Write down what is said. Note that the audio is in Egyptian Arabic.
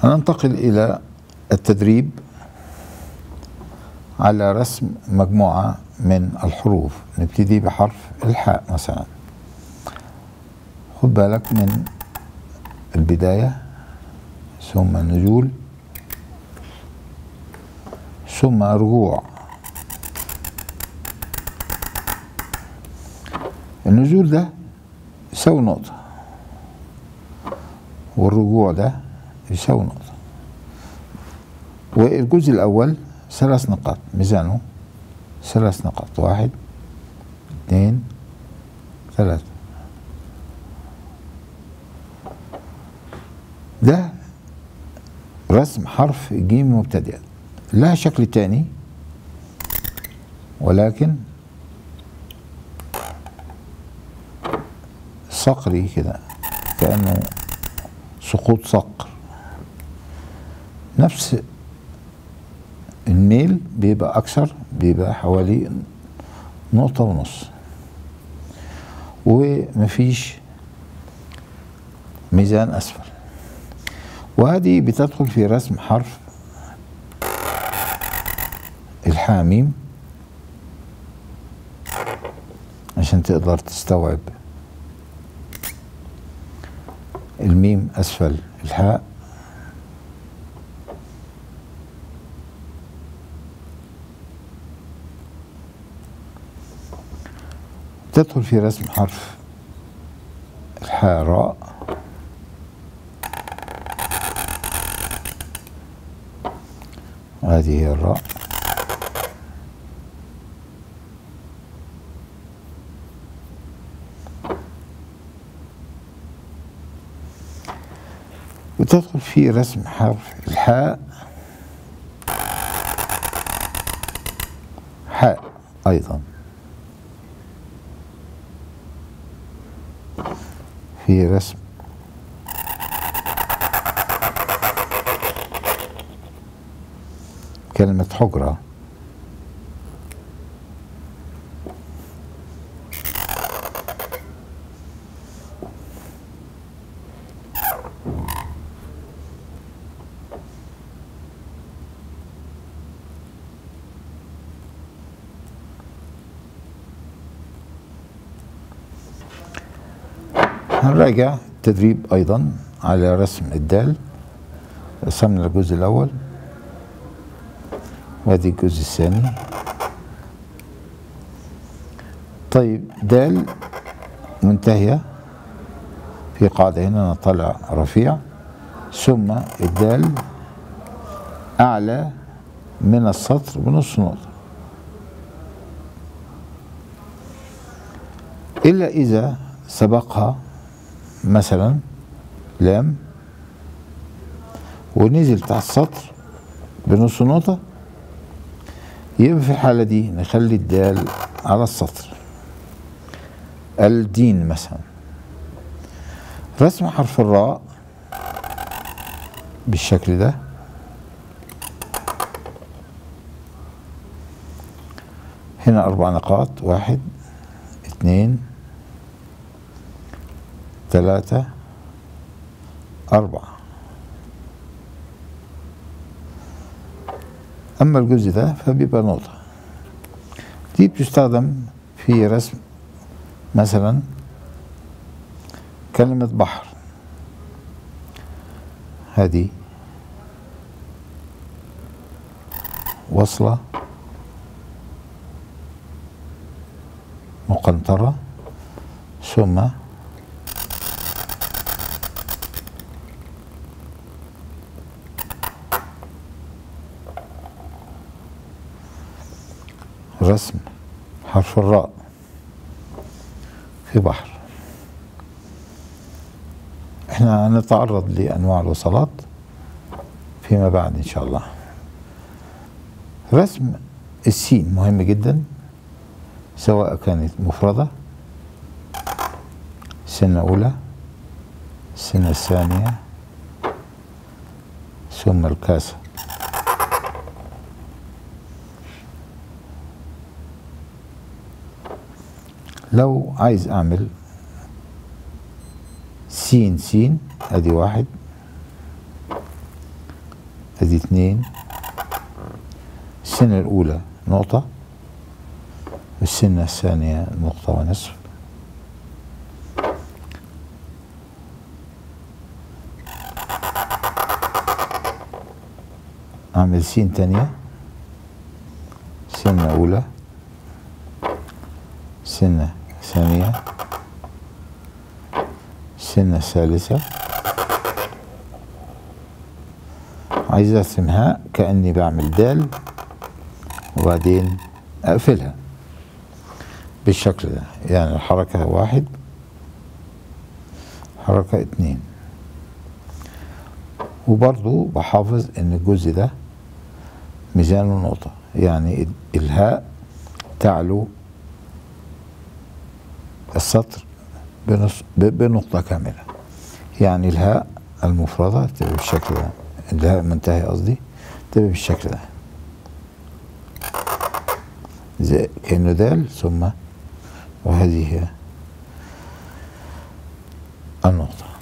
هننتقل إلى التدريب على رسم مجموعة من الحروف نبتدي بحرف الحاء مثلا خد بالك من البداية ثم النزول ثم رجوع النزول ده يساوي نقطة والرجوع ده يساوي نقطة والجزء الأول ثلاث نقاط ميزانه ثلاث نقاط واحد اثنين ثلاثة ده رسم حرف جيم مبتدئ لها شكل تاني ولكن صقري كده كأنه سقوط صقر نفس الميل بيبقى أكثر بيبقى حوالي نقطة ونص ومفيش ميزان أسفل وهذه بتدخل في رسم حرف الحاميم عشان تقدر تستوعب الميم أسفل الحاء تدخل في رسم حرف الحاء راء هذه هي الراء وتدخل في رسم حرف الحاء حاء أيضا في رسم كلمة حجرة هنراجع التدريب أيضا على رسم الدال رسمنا الجزء الأول وادي الجزء الثاني طيب دال منتهية في قاعدة هنا طلع رفيع ثم الدال أعلى من السطر بنص نقطة إلا إذا سبقها مثلا لام ونزل تحت السطر بنص نقطة يبقى في الحالة دي نخلي الدال على السطر الدين مثلا رسم حرف الراء بالشكل ده هنا أربع نقاط واحد اثنين ثلاثة أربعة أما الجزء ده فبيبقى نقطة دي بتستخدم في رسم مثلا كلمة بحر هذه وصلة مقنطرة ثم رسم حرف الراء في بحر احنا هنتعرض لانواع الوصلات فيما بعد ان شاء الله رسم السين مهم جدا سواء كانت مفردة سنة أولى السنة الثانية ثم الكاسة لو عايز اعمل سين سين ادي واحد ادي اتنين السنة الأولى نقطة والسنة الثانية نقطة ونصف أعمل سين تانية سنة أولى سنة ثانية سنة ثالثة عايز ارسمها كأني بعمل دال وبعدين اقفلها بالشكل ده يعني الحركة واحد حركة اتنين وبرضو بحافظ ان الجزء ده ميزانه نقطة يعني الهاء تعلو السطر بنص بنقطة كاملة يعني الهاء المفردة تبقى بالشكل ده الهاء المنتهي قصدي تبقى بالشكل ده زي كأنه دال ثم وهذه هي النقطة